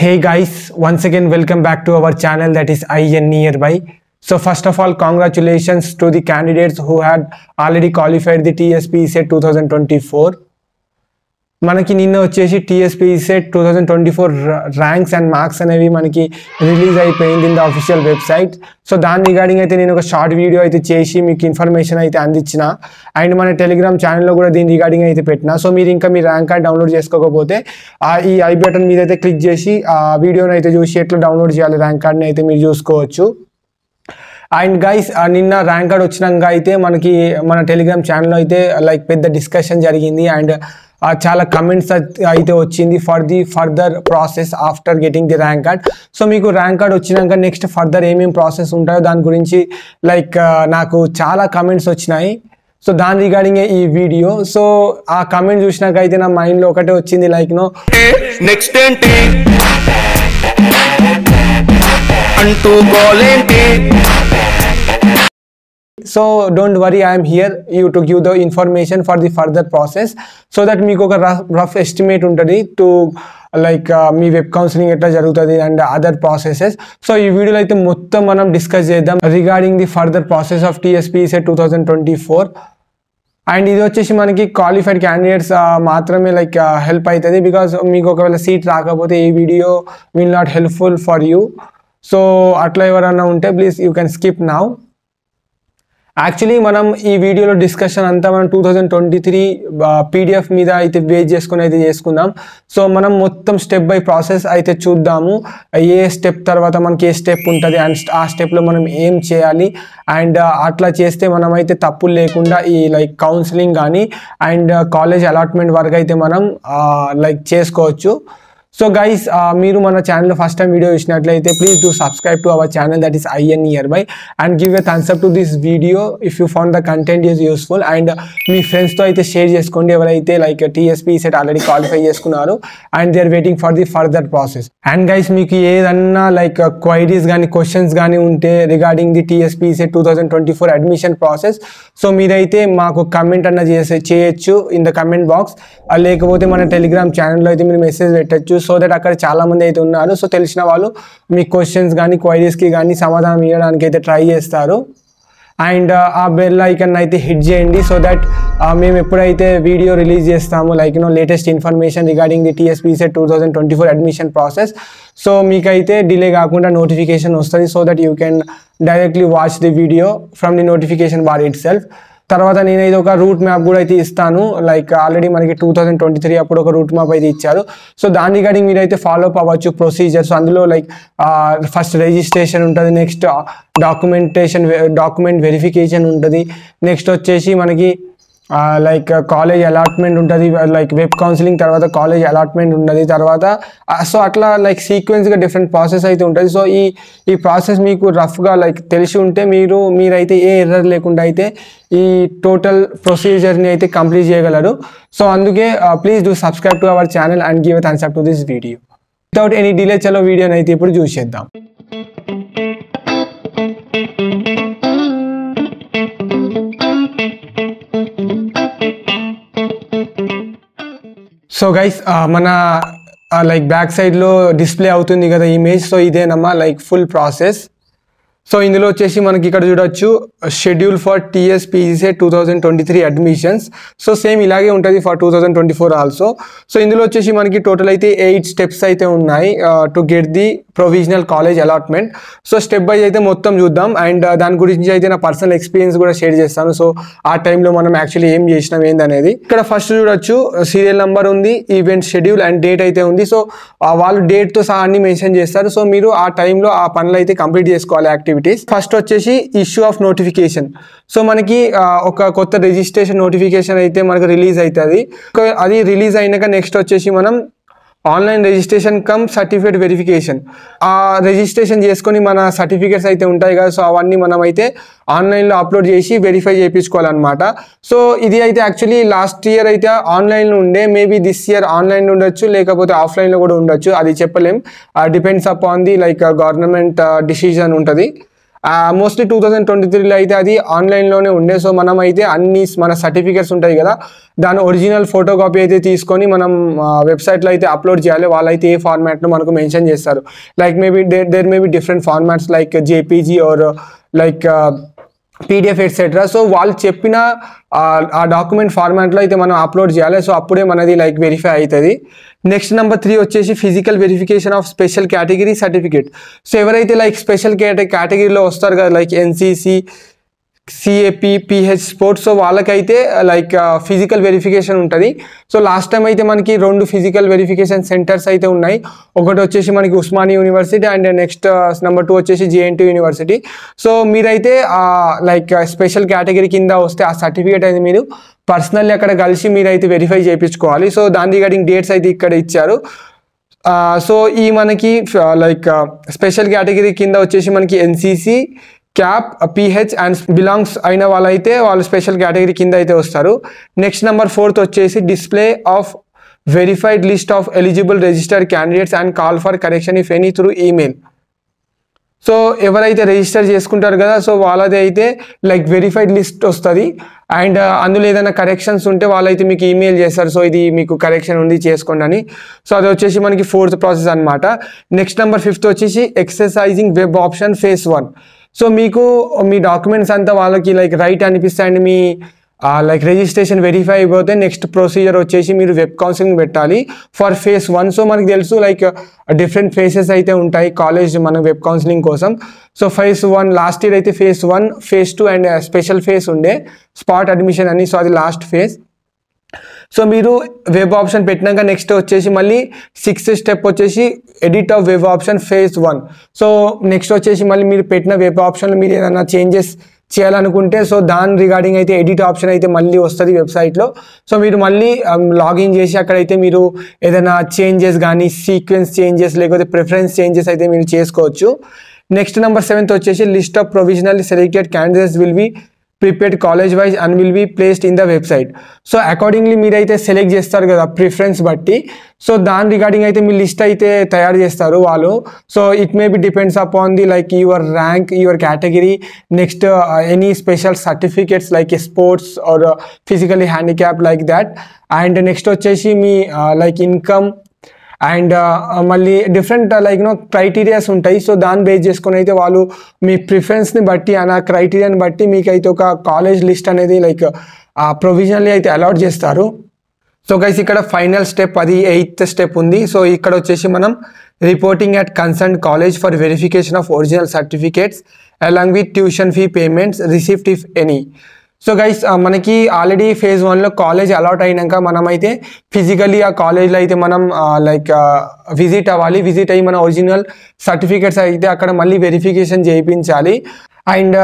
Hey guys, once again welcome back to our channel that is IN Nearby. So first of all, congratulations to the candidates who had already qualified the TSP set 2024. మనకి నిన్న వచ్చేసి TSP CET two thousand twenty four ranks and marks అనేవి మనకి release అయిపోయింది in the official website so దాని regarding అయితే నేను ఒక షార్ట్ వీడియో అయితే చేసి మీకు ఇన్ఫర్మేషన్ అయితే అందించిన అండ్ మన టెలిగ్రామ్ ఛానల్లో కూడా దీని రిగార్డింగ్ అయితే పెట్టిన సో మీరు ఇంకా మీ ర్యాంక్ కార్డ్ డౌన్లోడ్ చేసుకోకపోతే ఆ ఈ ఐ బటన్ మీద అయితే క్లిక్ చేసి ఆ వీడియోని అయితే చూసి ఎట్లా డౌన్లోడ్ చేయాలి ర్యాంక్ కార్డ్ని అయితే మీరు చూసుకోవచ్చు అండ్ గైస్ నిన్న ర్యాంక్ కార్డ్ వచ్చినాక అయితే మనకి మన టెలిగ్రామ్ ఛానల్లో అయితే లైక్ పెద్ద డిస్కషన్ జరిగింది అండ్ చాలా కమెంట్స్ అయితే వచ్చింది for the further process after getting the rank card so మీకు ర్యాంక్ కార్డ్ వచ్చినాక నెక్స్ట్ ఫర్దర్ ఏమేమి ప్రాసెస్ ఉంటాయో దాని గురించి లైక్ నాకు చాలా కమెంట్స్ వచ్చినాయి సో దాని రిగార్డింగ్ ఈ వీడియో సో ఆ కమెంట్ చూసినాక అయితే నా మైండ్లో ఒకటే వచ్చింది లైక్ నో నెక్స్ట్ ఏంటి అంటూ గోలేంటి so don't worry I'm here you to give the information for the further process so that మీకు ఒక రఫ్ రఫ్ ఎస్టిమేట్ ఉంటుంది టు లైక్ మీ వెబ్ కౌన్సిలింగ్ ఎట్లా జరుగుతుంది అండ్ అదర్ ప్రాసెసెస్ సో ఈ వీడియోలో అయితే మొత్తం మనం డిస్కస్ చేద్దాం regarding the further process of TSPC two thousand twenty four and ఇది వచ్చేసి మనకి క్వాలిఫైడ్ క్యాండిడేట్స్ మాత్రమే లైక్ హెల్ప్ అవుతుంది బికాస్ మీకు ఒకవేళ సీట్ రాకపోతే ఈ video will not helpful for you so అట్లా ఎవరైనా ఉంటే please you can skip now actually మనం ఈ వీడియోలో డిస్కషన్ అంతా మనం two thousand twenty three PDF మీద అయితే బేస్ చేసుకుని అయితే చేసుకుందాం సో మనం మొత్తం స్టెప్ బై ప్రాసెస్ అయితే చూద్దాము ఏ స్టెప్ తర్వాత మనకి ఏ స్టెప్ ఉంటుంది అండ్ ఆ స్టెప్లో మనం ఏం చేయాలి అండ్ అట్లా చేస్తే మనం అయితే తప్పులు లేకుండా ఈ లైక్ కౌన్సిలింగ్ కానీ అండ్ కాలేజ్ అలాట్మెంట్ వరకు అయితే మనం లైక్ చేసుకోవచ్చు సో గైస్ మీరు మన ఛానల్ ఫస్ట్ టైం వీడియో చూసినట్లయితే please do subscribe to our channel that is IN near by and give a thumbs up to this video if you found the content is useful and మీ ఫ్రెండ్స్తో అయితే share చేసుకోండి ఎవరైతే like TSP CET already qualify చేసుకున్నారు and they are waiting for the further process and guys మీకు ఏదన్నా like queries కానీ questions కానీ ఉంటే regarding the TSP CET two thousand twenty four admission process so మీరైతే మాకు కమెంట్ అన్న చేసే చేయొచ్చు ఇన్ ద కమెంట్ బాక్స్ లేకపోతే మన టెలిగ్రామ్ ఛానల్లో అయితే మీరు మెసేజ్ పెట్టచ్చు సో దట్ అక్కడ చాలా మంది అయితే ఉన్నారు సో తెలిసిన వాళ్ళు మీ క్వశ్చన్స్ కానీ క్వైరీస్కి కానీ సమాధానం ఇవ్వడానికి అయితే ట్రై చేస్తారు అండ్ ఆ బెల్ ఐకన్ అయితే హిట్ చేయండి సో దట్ మేము ఎప్పుడైతే వీడియో రిలీజ్ చేస్తామో like no latest information regarding the TSPCET two thousand twenty four admission process so మీకైతే డిలే కాకుండా నోటిఫికేషన్ వస్తుంది so that you can directly watch the video from the notification bar itself తర్వాత నేను ఇది ఒక route map కూడా అయితే ఇస్తాను లైక్ ఆల్రెడీ మనకి టూ థౌజండ్ ట్వంటీ త్రీ అప్పుడు ఒక రూట్ మ్యాప్ అయితే ఇచ్చారు సో దాని రిగార్డింగ్ మీరు అయితే ఫాలో అప్ అవ్వచ్చు ప్రొసీజర్స్ అందులో లైక్ ఫస్ట్ రిజిస్ట్రేషన్ ఉంటుంది నెక్స్ట్ డాక్యుమెంటేషన్ డాక్యుమెంట్ వెరిఫికేషన్ ఉంటుంది నెక్స్ట్ వచ్చేసి మనకి లైక్ కాలేజ్ అలాట్మెంట్ ఉంటుంది లైక్ వెబ్ కౌన్సిలింగ్ తర్వాత కాలేజ్ అలాట్మెంట్ ఉంటుంది తర్వాత సో అట్లా లైక్ సీక్వెన్స్గా డిఫరెంట్ ప్రాసెస్ అయితే ఉంటుంది సో ఈ ఈ ప్రాసెస్ మీకు రఫ్గా లైక్ తెలిసి ఉంటే మీరు మీరైతే ఏ ఎర్రర్ లేకుండా అయితే ఈ టోటల్ ప్రొసీజర్ని అయితే కంప్లీట్ చేయగలరు సో అందుకే please do subscribe to our channel and give thanks up to this video without any delay చలో వీడియోని అయితే ఇప్పుడు చూసేద్దాం సో గైస్ మన లైక్ బ్యాక్ సైడ్లో డిస్ప్లే అవుతుంది కదా ఇమేజ్ సో ఇదేనమ్మా లైక్ ఫుల్ ప్రాసెస్ సో ఇందులో వచ్చేసి మనకి ఇక్కడ చూడొచ్చు schedule for TSPC two thousand twenty three admissions so same ఇలాగే ఉంటుంది for two thousand twenty four also so ఇందులో వచ్చేసి మనకి టోటల్ అయితే ఎయిట్ స్టెప్స్ అయితే ఉన్నాయి to get the provisional college allotment so step by అయితే మొత్తం చూద్దాం అండ్ దాని గురించి అయితే నా పర్సనల్ ఎక్స్పీరియన్స్ కూడా షేర్ చేస్తాను సో ఆ టైంలో మనం యాక్చువల్లీ ఏం చేసినాం ఏందనేది ఇక్కడ ఫస్ట్ చూడొచ్చు సీరియల్ నెంబర్ ఉంది ఈవెంట్ షెడ్యూల్ అండ్ డేట్ అయితే ఉంది సో వాళ్ళు డేట్తో సహా అన్ని మెన్షన్ చేస్తారు సో మీరు ఆ టైంలో ఆ పనులు అయితే కంప్లీట్ చేసుకోవాలి యాక్టివిటీస్ ఫస్ట్ వచ్చేసి ఇష్యూ ఆఫ్ నోటిఫికేషన్ సో మనకి ఒక కొత్త రిజిస్ట్రేషన్ నోటిఫికేషన్ అయితే మనకు రిలీజ్ అవుతుంది అది రిలీజ్ అయినాక నెక్స్ట్ వచ్చేసి మనం online registration cum certificate verification ఆ రిజిస్ట్రేషన్ చేసుకొని మన సర్టిఫికేట్స్ అయితే ఉంటాయి కదా సో అవన్నీ మనం అయితే ఆన్లైన్లో అప్లోడ్ చేసి వెరిఫై చేయించుకోవాలన్నమాట సో ఇది అయితే యాక్చువల్లీ లాస్ట్ ఇయర్ అయితే ఆన్లైన్లో ఉండే మేబీ దిస్ ఇయర్ ఆన్లైన్ ఉండొచ్చు లేకపోతే ఆఫ్లైన్లో కూడా ఉండొచ్చు అది చెప్పలేం depends upon the like government decision ఉంటుంది మోస్ట్లీ టూ థౌజండ్ ట్వంటీ త్రీలో అయితే అది ఆన్లైన్లోనే ఉండే సో మనం అయితే అన్ని మన సర్టిఫికేట్స్ ఉంటాయి కదా దాని ఒరిజినల్ ఫోటో కాపీ అయితే తీసుకొని మనం వెబ్సైట్లో అయితే అప్లోడ్ చేయాలి వాళ్ళైతే ఏ ఫార్మాట్ను మనకు మెన్షన్ చేస్తారు like maybe there there may be different formats like JPG or like PDF etcetera so వాళ్ళు చెప్పిన ఆ- ఆ డాక్యుమెంట్ ఫార్మాట్లో అయితే మనం అప్లోడ్ చేయాలి సో అప్పుడే మనది లైక్ వెరిఫై అవుతుంది నెక్స్ట్ నెంబర్ త్రీ వచ్చేసి physical verification of special category certificate so ఎవరైతే లైక్ స్పెషల్ కేటగిరీలో వస్తారు కదా like NCC CAP PH sports so వాళ్ళకైతే లైక్ ఫిజికల్ వెరిఫికేషన్ ఉంటుంది సో లాస్ట్ టైం అయితే మనకి రెండు ఫిజికల్ వెరిఫికేషన్ సెంటర్స్ అయితే ఉన్నాయి ఒకటి వచ్చేసి మనకి Osmania university and next number two వచ్చేసి జేఎన్టీ యూనివర్సిటీ సో మీరైతే లైక్ స్పెషల్ కేటగిరీ కింద వస్తే ఆ సర్టిఫికేట్ అయితే మీరు పర్సనల్లీ అక్కడ కలిసి మీరైతే వెరిఫై చేయించుకోవాలి సో దాని రిగార్డింగ్ డేట్స్ అయితే ఇక్కడ ఇచ్చారు ఆ, సో ఈ మనకి లైక్ స్పెషల్ కేటగిరీ కింద వచ్చేసి మనకి NCC CAP PH and belongs అయిన వాళ్ళైతే వాళ్ళు స్పెషల్ కేటగిరీ కింద అయితే వస్తారు నెక్స్ట్ నెంబర్ ఫోర్త్ వచ్చేసి display of verified list of eligible registered candidates and call for correction if any through email so ఎవరైతే రిజిస్టర్ చేసుకుంటారు కదా సో వాళ్ళది అయితే లైక్ వెరిఫైడ్ లిస్ట్ వస్తుంది అండ్ అందులో ఏదైనా కరెక్షన్స్ ఉంటే వాళ్ళైతే మీకు ఈమెయిల్ చేస్తారు సో ఇది మీకు కరెక్షన్ ఉంది చేసుకోండి అని సో అది వచ్చేసి మనకి ఫోర్త్ ప్రాసెస్ అనమాట నెక్స్ట్ నెంబర్ ఫిఫ్త్ వచ్చేసి exercising web option phase one so మీకు మీ డాక్యుమెంట్స్ అంతా వాళ్ళకి లైక్ రైట్ అనిపిస్తే అండ్ మీ లైక్ రిజిస్ట్రేషన్ వెరిఫై అయిపోతే నెక్స్ట్ ప్రొసీజర్ వచ్చేసి మీరు వెబ్ కౌన్సిలింగ్ పెట్టాలి ఫర్ ఫేస్ వన్ సో మనకి తెలుసు లైక్ డిఫరెంట్ ఫేసెస్ అయితే ఉంటాయి కాలేజ్ మన వెబ్ కౌన్సిలింగ్ కోసం so phase one last year అయితే phase one phase two and special phase ఉండే స్పాట్ అడ్మిషన్ అని సో అది లాస్ట్ ఫేస్ సో మీరు వెబ్ ఆప్షన్ పెట్టినాక నెక్స్ట్ వచ్చేసి మళ్ళీ సిక్స్త్ స్టెప్ వచ్చేసి edit of web option phase one so next వచ్చేసి మళ్ళీ మీరు పెట్టిన వెబ్ ఆప్షన్లో మీరు ఏదైనా చేంజెస్ చేయాలనుకుంటే సో దాని రిగార్డింగ్ అయితే ఎడిట్ ఆప్షన్ అయితే మళ్ళీ వస్తుంది వెబ్సైట్లో సో మీరు మళ్ళీ లాగిన్ చేసి అక్కడైతే మీరు ఏదైనా చేంజెస్ కానీ సీక్వెన్స్ చేంజెస్ లేకపోతే ప్రిఫరెన్స్ చేంజెస్ అయితే మీరు చేసుకోవచ్చు నెక్స్ట్ నెంబర్ సెవెంత్ వచ్చేసి list of provisional selected candidates will be prepared college wise and will be placed in the website so accordingly మీరైతే సెలెక్ట్ చేస్తారు కదా ప్రిఫరెన్స్ బట్టి సో దాని రిగార్డింగ్ అయితే మీ లిస్ట్ అయితే తయారు చేస్తారు వాళ్ళు so it may be depends upon the like your rank your category next any special certificates like sports or physically handicap like that and next వచ్చేసి మీ లైక్ ఇన్కమ్ అండ్ మళ్ళీ different like no criterias ఉంటాయి so దాన్ని base చేసుకొని అయితే వాళ్ళు మీ ప్రిఫరెన్స్ని బట్టి ఆ క్రైటీరియాని బట్టి మీకు అయితే ఒక కాలేజ్ లిస్ట్ అనేది లైక్ ప్రొవిజనల్లీ అయితే అలాట్ చేస్తారు సో గైస్ ఇక్కడ ఫైనల్ స్టెప్ అది ఎయిత్ స్టెప్ ఉంది సో ఇక్కడ వచ్చేసి మనం reporting at concern college for verification of original certificates along with tuition fee payments receipt if any so guys మనకి ఆల్రెడీ ఫేజ్ వన్లో కాలేజ్ అలాట్ అయినాక మనమైతే ఫిజికలీ ఆ కాలేజ్లో అయితే మనం లైక్ విజిట్ అవ్వాలి విజిట్ అయ్యి మన ఒరిజినల్ సర్టిఫికేట్స్ అయితే అక్కడ మళ్ళీ వెరిఫికేషన్ చేయించాలి అండ్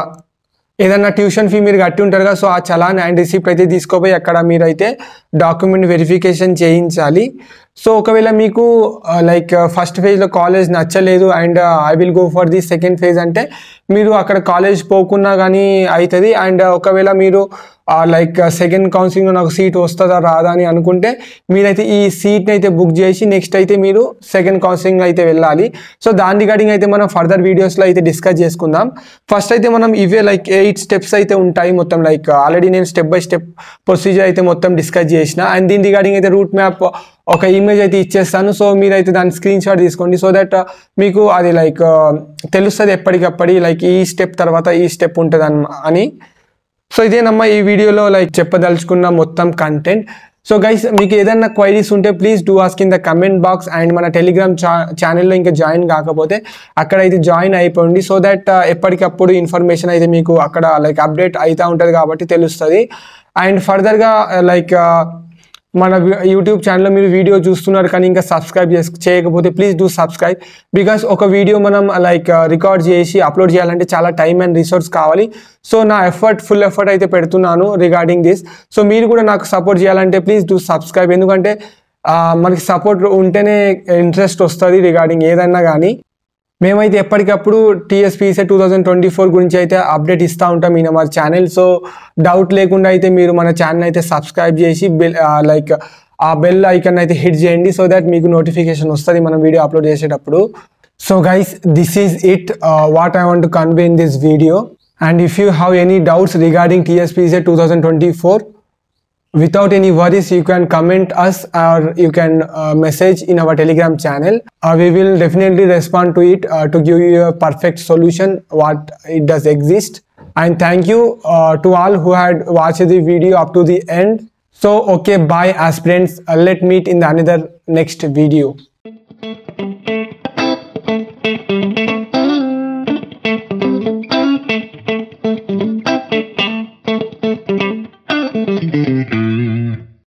ఏదన్నా ట్యూషన్ ఫీ మీరు కట్టి ఉంటారు కదా సో ఆ చలాన్ అండ్ రిసిప్ట్ అయితే తీసుకోపోయి అక్కడ మీరు అయితే డాక్యుమెంట్ వెరిఫికేషన్ చేయించాలి సో ఒకవేళ మీకు లైక్ ఫస్ట్ ఫేజ్లో కాలేజ్ నచ్చలేదు and I will go for the second phase అంటే మీరు అక్కడ కాలేజ్ పోకున్నా కానీ అవుతుంది అండ్ ఒకవేళ మీరు లైక్ సెకండ్ కౌన్సిలింగ్లో నాకు సీట్ వస్తుందా రాదా అని అనుకుంటే మీరైతే ఈ సీట్ని అయితే బుక్ చేసి నెక్స్ట్ అయితే మీరు సెకండ్ కౌన్సిలింగ్ అయితే వెళ్ళాలి సో దాని రిగార్డింగ్ అయితే మనం ఫర్దర్ వీడియోస్లో అయితే డిస్కస్ చేసుకుందాం ఫస్ట్ అయితే మనం ఇవే లైక్ ఎయిట్ స్టెప్స్ అయితే ఉంటాయి మొత్తం లైక్ ఆల్రెడీ నేను స్టెప్ బై స్టెప్ ప్రొసీజర్ అయితే మొత్తం డిస్కస్ చేసిన అండ్ దీని రిగార్డింగ్ అయితే రూట్ మ్యాప్ ఒక ఇమేజ్ అయితే ఇచ్చేస్తాను సో మీరైతే దాని స్క్రీన్ షాట్ తీసుకోండి సో దట్ మీకు అది లైక్ తెలుస్తుంది ఎప్పటికప్పటి లైక్ ఈ స్టెప్ తర్వాత ఈ స్టెప్ ఉంటుంది అని సో ఇదేనమ్మా ఈ వీడియోలో లైక్ చెప్పదలుచుకున్న మొత్తం కంటెంట్ సో గైస్ మీకు ఏదైనా క్వైరీస్ ఉంటే please do ask in the comment box and మన టెలిగ్రామ్ ఛా ఛానల్లో ఇంకా జాయిన్ కాకపోతే అక్కడైతే జాయిన్ అయిపోండి సో దట్ ఎప్పటికప్పుడు ఇన్ఫర్మేషన్ అయితే మీకు అక్కడ లైక్ అప్డేట్ అవుతూ ఉంటుంది కాబట్టి తెలుస్తుంది అండ్ ఫర్దర్గా లైక్ మన యూట్యూబ్ ఛానల్లో మీరు వీడియో చూస్తున్నారు కానీ ఇంకా సబ్స్క్రైబ్ చేసి చేయకపోతే ప్లీజ్ డూ సబ్స్క్రైబ్ బికాస్ ఒక వీడియో మనం లైక్ రికార్డ్ చేసి అప్లోడ్ చేయాలంటే చాలా టైం అండ్ రిసోర్స్ కావాలి సో నా ఎఫర్ట్ ఫుల్ ఎఫర్ట్ అయితే పెడుతున్నాను రిగార్డింగ్ దిస్ సో మీరు కూడా నాకు సపోర్ట్ చేయాలంటే ప్లీజ్ డూ సబ్స్క్రైబ్ ఎందుకంటే ఆ, మనకి సపోర్ట్ ఉంటేనే ఇంట్రెస్ట్ వస్తుంది రిగార్డింగ్ ఏదన్నా కానీ మేమైతే ఎప్పటికప్పుడు TSPC two thousand twenty four గురించి అయితే అప్డేట్ ఇస్తూ ఉంటాం ఈయన మన ఛానల్ సో డౌట్ లేకుండా అయితే మీరు మన ఛానల్ అయితే సబ్స్క్రైబ్ చేసి బెల్ లైక్ ఆ బెల్ ఐకన్ అయితే హిట్ చేయండి సో దట్ మీకు నోటిఫికేషన్ వస్తుంది మనం వీడియో అప్లోడ్ చేసేటప్పుడు So guys, this is it uh, what I want to convey in this video. And if you have any doubts regarding TSPZ 2024, without any worries you can comment us or you can uh, message in our telegram channel uh, we will definitely respond to it uh, to give you a perfect solution what it does exist and thank you uh, to all who had watched the video up to the end so okay bye aspirants uh, let meet in the another next video